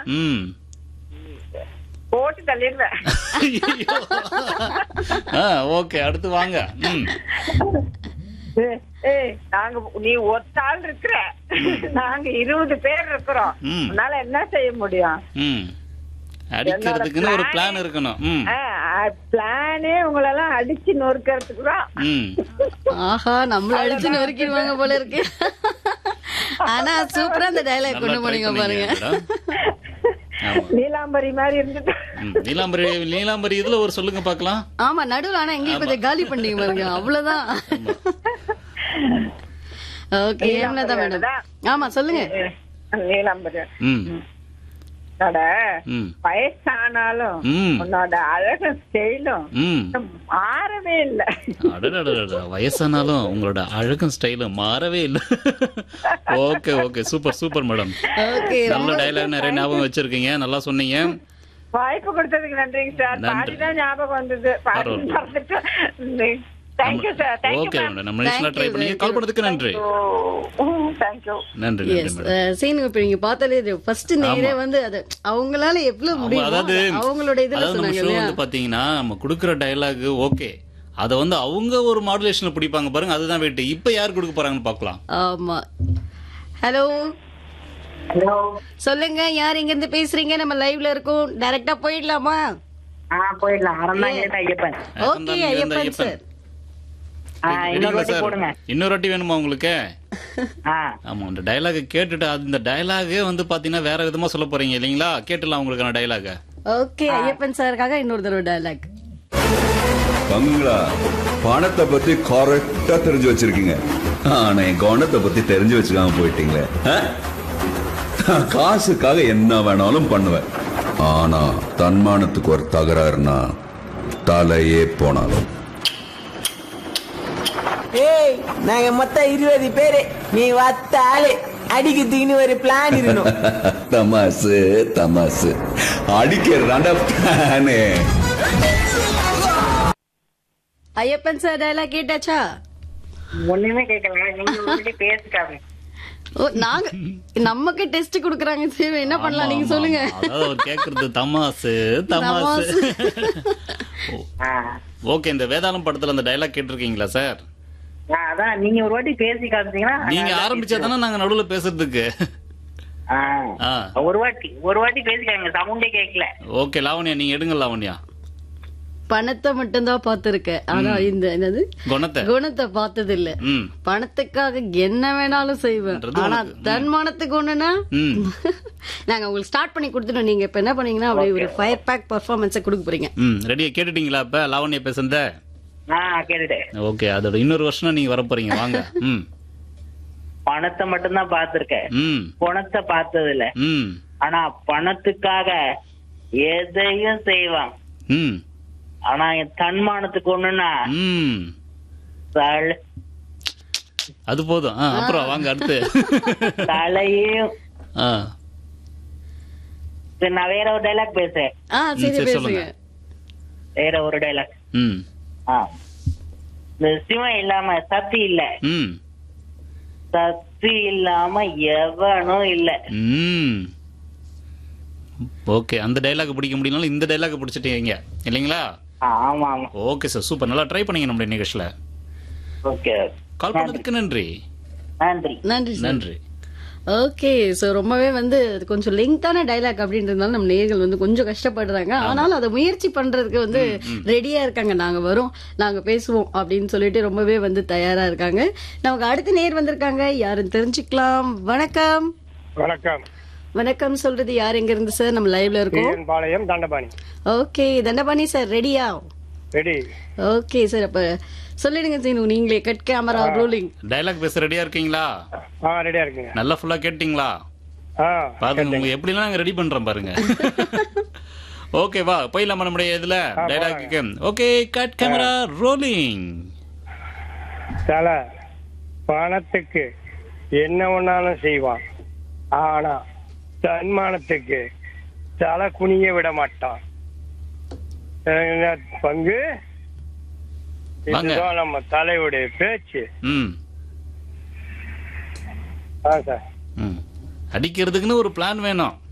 ம் போட்டு தள்ளிடுவேன் ஐயையோ. ஆ ஓகே அடுத்து வாங்க ம் ஏய், ஏய் நாங்க நீ ஒத்த ஆள் இருக்கிற நாங்க இருபது பேர் இருக்கிறோம் ம். உன்னால என்ன செய்ய முடியும் ம் அடிக்கிறதுக்குன்னு ஒரு plan பிளான் இருக்கணும் ம் பிளானே உங்களெல்லாம் அடிச்சு நொறுக்கிறதுக்கு தான் ம் ஆஹா நம்மள அடிச்சு நொறுக்கிடுவாங்க போல இருக்கு ஆனா சூப்பரா அந்த டைலாக் நல்லா கொண்டு try போனீங்க பண்ணீங்க பாருங்க மேடம். ஆமா நீலாம்பரி மாதிரி இருந்துட்டு ம், நீலாம்பரி நீலாம்பரி இதுல ஒரு சொல்லுங்க பார்க்கலாம் ஆமா நடுவுல ஆனா எங்களுக்கு கொஞ்சம் காலி பண்ணீங்க பாருங்க அவ்வளவுதான் ஓகே ஏம்னதா மேடம் ஆமா சொல்லுங்க நீலாம்பரி ம் உன்னோட ம் வயசானாலும் ம் உன்னோட அழகு ஸ்டைலும் ம் மாறவே இல்லை அடடடடட வயசானாலும் உங்களோட அழகும் ஸ்டைலும் மாறவே இல்லை okay okay super super madam okay நல்ல டயலாக் நிறைய ஞாபகம் வச்சிருக்கீங்க நல்லா சொன்னீங்க வாய்ப்பு கொடுத்ததுக்கு நன்றிங்க சார் நன்றி. பாடிதான் ஞாபகம் வந்தது பாடி பரவாயில்ல. மறந்துட்டு thank you sir thank you okay madam நம்ம நிச்சயமா Thank ட்ரை you, பண்ணீங்க thank கால் you. பண்ணதுக்கு நன்றி தேங்க்யூ நன்றி நன்றி எஸ் மேடம் சீனு இப்ப நீங்க பார்த்தாலே ஃபர்ஸ்ட் நேரே வந்து அது அவங்களால எவ்வளவு ஆமா, முடியும் அதாவது அவங்களோட இதுல அதாவது நம்ம சொன்னாங்க ஷோ இல்லையா வந்து பாத்தீங்கன்னா நம்ம குடுக்குற டயலாக் ஓகே அத வந்து அவங்க ஒரு மாடுலேஷன்ல பிடிப்பாங்க பாருங்க அதுதான் வெயிட் இப்ப யார் கொடுக்க போறாங்கன்னு பார்க்கலாம் ஆமா ஹலோ ஹலோ சொல்லுங்க யார் இங்க இருந்து பேசுறீங்க நம்ம லைவ்ல இருக்கோம் டைரக்டா போயிடலாமா ஆ போயிடலாம் அறந்தாங்க ஐயப்பன் ஓகே அறந்தாங்கிலேருந்து ஐயப்பன் ஐயப்பன். சார் ஆ, இன்னொரு ரெடிங்களா வாட்டி சார் போடுங்க இன்னொரு வாட்டி வேணுமா உங்களுக்கு ஆ ஆமா அந்த டயலாக் கேட்டுட்டு அந்த டயலாகே வந்து பாத்தீங்கன்னா வேற விதமா சொல்ல போறீங்க இல்லைங்களா கேட்டுலாம் உங்களுக்கான டயலாக ஓகே ஐயப்பன் சாருக்காக இன்னொரு தடவை டைலாக் பங்களா பணத்தை பத்தி கரெக்டா தெரிஞ்சு வச்சிருக்கீங்க ஆனா என் குணத்தை பத்தி தெரிஞ்சு வச்சுக்காம போயிட்டீங்களே ஆ? நான் காசுக்காக என்ன வேணாலும் பண்ணுவேன் ஆனா தன்மானத்துக்கு ஒரு தகராறுனா தலையே போனாலும் ஏய் நாங்க மொத்தம் இருபது பேரு நீ வத்த ஆளு அடிக்கிறதுக்குன்னு ஒரு பிளான் இருக்கணும் தமாசு தமாசு அடிக்கிறதாண்டா பிளானே ஐயப்பன் சார் டைலாக் கேட்டாச்சா ஒண்ணுமே கேட்கல நீங்க உங்ககிட்ட பேசிட்டாங்க ஓ நாங்க நமக்கு டெஸ்ட் குடுக்குறாங்க சரி என்ன பண்ணலாம் நீங்க சொல்லுங்க அதாவது அவர் கேக்குறது தமாசு தமாசு ஓகே இந்த வேதாளம் படத்துல அந்த டயலாக் கேட்டிருக்கீங்களா சார் அதான் நீங்க ஒரு வாட்டி பேசி காமிச்சீங்கன்னா நீங்க ஆரம்பிச்சா தானே நாங்க நடுவுல பேசுறதுக்கு ஆ. ஆ ஒரு வாட்டி ஒரு வாட்டி பேசிக்காங்க சவுண்டே கேட்கல ஓகே லாவண்யா நீங்க எடுங்க லாவண்யா பணத்தை மட்டும்தான் பார்த்திருக்கேன் ஆனா இந்த என்னது குணத்தை குணத்தை பார்த்தது இல்ல ம் பணத்துக்காக என்ன வேணாலும் செய்வேன் என்றது ஆனா உனக்கு. தன்மானத்துக்கு ஒண்ணுனா ம் நாங்க உங்களுக்கு ஸ்டார்ட் பண்ணி கொடுத்துட்டோம் நீங்க இப்ப என்ன பண்ணீங்கன்னா அப்படியே ஒரு ஃபயர் பேக் பர்ஃபார்மன்ஸை கொடுக்க போறீங்க ம் ரெடியா கேட்டுட்டீங்களா இப்ப லாவண்யா பேசுறத ஆ கேட்டுட்டேன் ஓகே அதோட இன்னொரு வருஷம் நீங்க வர போறீங்க வாங்க ம் பணத்தை மட்டும்தான் பார்த்திருக்கேன் ம் குணத்தை பார்த்தது இல்ல ம் ஆனா பணத்துக்காக எதையும் செய்வான் ம் ஆனா என் தன்மானத்துக்கு ஒண்ணுன்னா ம் தல- அது போதும் ஆ, அப்புறம் வாங்க அடுத்து தலையும் ஆ சரி, நான் வேற ஒரு டைலாக் பேசுறேன் ஆ சரி சரி, பேசுங்க சொல்லுங்க. வேற ஒரு டைலாக் ம் ஆ இந்த சிவம் இல்லாம சக்தி இல்ல ம் சக்தி இல்லாம எவனும் இல்ல ம் ஓகே அந்த டைலாக் பிடிக்க முடியலனாலும் இந்த டைலாக் பிடிச்சிட்டீங்க இல்லைங்களா ஆ, ஆமா ஆமா ஓகே சார் சூப்பர் நல்லா ட்ரை பண்ணீங்க நம்மளுடைய நிகழ்ச்சியில ஓகே கால் பண்ணதுக்கு நன்றி நன்றி நன்றி சார் நன்றி ஓகே சோ ரொம்பவே வந்து அது கொஞ்சம் லெங்தான டைலாக் அப்படின்றதுனால நம்ம நேர்கள் வந்து கொஞ்சம் கஷ்டப்படுறாங்க ஆனாலும் அதை முயற்சி பண்றதுக்கு வந்து ரெடியா இருக்காங்க நாங்க வரோம் நாங்க பேசுவோம் அப்படின்னு சொல்லிட்டு ரொம்பவே வந்து தயாரா இருக்காங்க நமக்கு அடுத்த நேர் வந்திருக்காங்க யாருன்னு தெரிஞ்சுக்கலாம் வணக்கம் வணக்கம் வணக்கம் சொல்றது யார் எங்க இருந்து சார் நம்ம லைவ்ல இருக்கோம் TN Palayam Dhandapani okay Dhandapani sir ரெடியா ரெடி ஓகே சார் அப்ப சொல்லிடுங்க சீனு நீங்களே கட் கேமரா ரோலிங் டைலாக் பேச ரெடியா இருக்கீங்களா ஆ ரெடியா இருக்குங்க நல்லா ஃபுல்லா கேட்டீங்களா ஆ பாருங்க உங்க எப்படிலாம் நாங்க ரெடி பண்றோம் பாருங்க ஓகே வா போயிடலாமா நம்முடைய இதுல டைலாக்கு ஓகே கட் கேமரா ரோலிங் தலை பணத்துக்கு என்ன ஒண்ணாலும் செய்வான் ஆனா தன்மானத்துக்கு தலை குனிய விட மாட்டான் என்ன பங்கு வாங்க. இதுதான் நம்ம தலையுடைய பேச்சு ம் ஆ சார் ம் அடிக்கிறதுக்குன்னு ஒரு பிளான் வேணும்